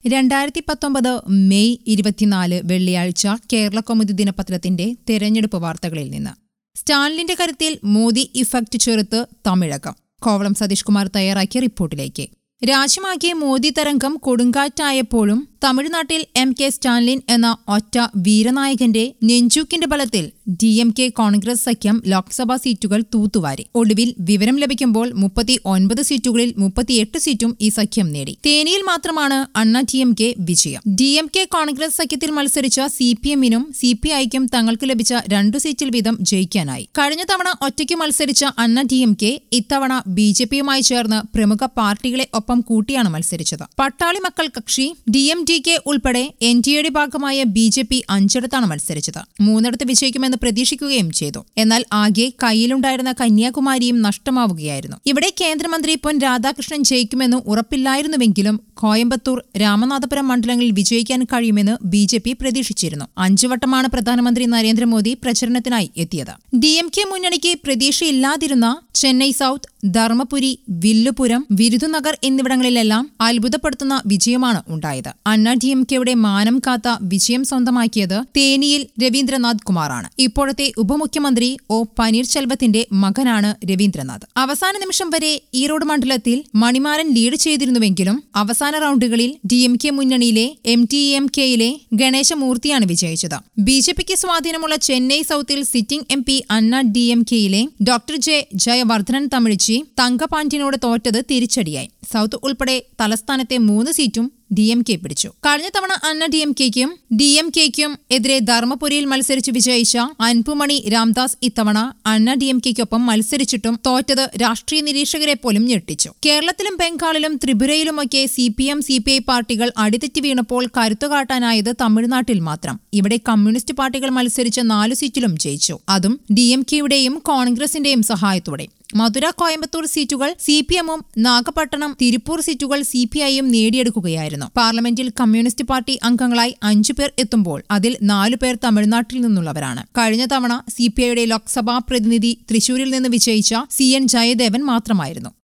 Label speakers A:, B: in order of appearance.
A: രണ്ടായിരത്തി പത്തൊമ്പത് മെയ് ഇരുപത്തിനാല് വെള്ളിയാഴ്ച കേരള കൗമുദി ദിനപത്രത്തിന്റെ തെരഞ്ഞെടുപ്പ് വാർത്തകളിൽ നിന്ന് സ്റ്റാലിന്റെ കരുത്തിൽ മോദി ഇഫക്റ്റ് ചെറുത്ത് തമിഴകം കോവളം സതീഷ് കുമാർ തയ്യാറാക്കിയ റിപ്പോർട്ടിലേക്ക് രാജ്യമാകെ മോദി തരംഗം കൊടുങ്കാറ്റായപ്പോഴും തമിഴ്നാട്ടിൽ എം കെ സ്റ്റാലിൻ എന്ന ഒറ്റ വീരനായകന്റെ നെഞ്ചൂക്കിന്റെ ബലത്തിൽ ഡി എം കെ കോൺഗ്രസ് സഖ്യം ലോക്സഭാ സീറ്റുകൾ തൂത്തുവാരി ഒടുവിൽ വിവരം ലഭിക്കുമ്പോൾ മുപ്പത്തി ഒൻപത് സീറ്റുകളിൽ മുപ്പത്തിയെട്ട് സീറ്റും ഈ സഖ്യം നേടി തേനിയിൽ മാത്രമാണ് അണ്ണ ഡി എം കെ വിജയം ഡി എം കെ കോൺഗ്രസ് സഖ്യത്തിൽ മത്സരിച്ച സി പി എമ്മിനും സി പി ഐക്കും തങ്ങൾക്ക് ലഭിച്ച രണ്ടു സീറ്റിൽ വീതം ജയിക്കാനായി കഴിഞ്ഞ തവണ ഒറ്റയ്ക്ക് മത്സരിച്ച അണ്ണ ഡി എം കെ ഇത്തവണ ബി ജെ പിയുമായി ചേർന്ന് പ്രമുഖ പാർട്ടികളെ ഒപ്പം കൂട്ടിയാണ് മത്സരിച്ചത് Pattali Makkal Katchi D M D K ഉൾപ്പെടെ എൻ ഡി എയുടെ ഭാഗമായ ബി ജെ പി അഞ്ചിടത്താണ് മത്സരിച്ചത് മൂന്നിടത്ത് വിജയിക്കുമെന്ന് പ്രതീക്ഷിക്കുകയും ചെയ്തു എന്നാൽ ആകെ കയ്യിലുണ്ടായിരുന്ന കന്യാകുമാരിയും നഷ്ടമാവുകയായിരുന്നു ഇവിടെ കേന്ദ്രമന്ത്രി പൊൻ രാധാകൃഷ്ണൻ ജയിക്കുമെന്ന് ഉറപ്പില്ലായിരുന്നുവെങ്കിലും കോയമ്പത്തൂർ രാമനാഥപുരം മണ്ഡലങ്ങളിൽ വിജയിക്കാൻ കഴിയുമെന്ന് ബി ജെ പി പ്രതീക്ഷിച്ചിരുന്നു അഞ്ചു വട്ടമാണ് പ്രധാനമന്ത്രി നരേന്ദ്രമോദി പ്രചരണത്തിനായി എത്തിയത് ഡി എം കെ മുന്നണിക്ക് പ്രതീക്ഷയില്ലാതിരുന്ന ചെന്നൈ സൌത്ത് ധർമ്മപുരി വില്ലുപുരം വിരുദുനഗർ എന്നിവിടങ്ങളിലെല്ലാം അത്ഭുതപ്പെടുത്തുന്ന വിജയമാണ് ഉണ്ടായത് അണ്ണ ഡി എം കെയുടെ മാനം കാത്ത വിജയം സ്വന്തമാക്കിയത് തേനിയിൽ രവീന്ദ്രനാഥ് കുമാറാണ് ഇപ്പോഴത്തെ ഉപമുഖ്യമന്ത്രി ഒ പനീർശെൽവത്തിന്റെ മകനാണ് രവീന്ദ്രനാഥ് അവസാന നിമിഷം വരെ ഈറോഡ് മണ്ഡലത്തിൽ മണിമാരൻ ലീഡ് ചെയ്തിരുന്നുവെങ്കിലും അവസാന റൌണ്ടുകളിൽ ഡി എം കെ മുന്നണിയിലെ എം ടി എം കെയിലെ ഗണേശമൂർത്തിയാണ് വിജയിച്ചത് ബി ജെ പിക്ക് സ്വാധീനമുള്ള ചെന്നൈ സൌത്തിൽ sitting M P Anna D M കെയിലെ ഡോക്ടർ ജെ ജയവർദ്ധനൻ തമിഴിച്ചി തങ്കപാൻറ്റിനോട് തോറ്റത് തിരിച്ചടിയായി സൌത്ത് ഉൾപ്പെടെ തലസ്ഥാനത്തെ മൂന്ന് സീറ്റും ഡി എം കെ പിടിച്ചു കഴിഞ്ഞ തവണ അന്ന ഡി എം കെക്കും ഡി എം കെക്കും എതിരെ ധർമ്മപുരിയിൽ മത്സരിച്ച് വിജയിച്ച അൻപുമണി രാംദാസ് ഇത്തവണ അന്ന ഡി എം കെക്കൊപ്പം മത്സരിച്ചിട്ടും തോറ്റത് രാഷ്ട്രീയ നിരീക്ഷകരെ പോലും ഞെട്ടിച്ചു കേരളത്തിലും ബംഗാളിലും ത്രിപുരയിലുമൊക്കെ C P M C P I പാർട്ടികൾ അടിതെറ്റി വീണപ്പോൾ കരുത്തുകാട്ടാനായത് തമിഴ്നാട്ടിൽ മാത്രം ഇവിടെ കമ്മ്യൂണിസ്റ്റ് പാർട്ടികൾ മത്സരിച്ച നാലു സീറ്റിലും ജയിച്ചു അതും ഡി എം കെയുടെയും കോൺഗ്രസിന്റെയും സഹായത്തോടെ മധുര കോയമ്പത്തൂർ സീറ്റുകൾ സി പി എമ്മും നാഗപട്ടണം തിരുപ്പൂർ സീറ്റുകൾ സി പി ഐയും നേടിയെടുക്കുകയായിരുന്നു പാർലമെന്റിൽ കമ്മ്യൂണിസ്റ്റ് പാർട്ടി അംഗങ്ങളായി അഞ്ചു പേർ എത്തുമ്പോൾ അതിൽ നാലു പേർ തമിഴ്നാട്ടിൽ നിന്നുള്ളവരാണ് കഴിഞ്ഞ തവണ സി പി ഐയുടെ ലോക്സഭാ പ്രതിനിധി തൃശൂരിൽ നിന്ന് വിജയിച്ച സി എൻ ജയദേവൻ മാത്രമായിരുന്നു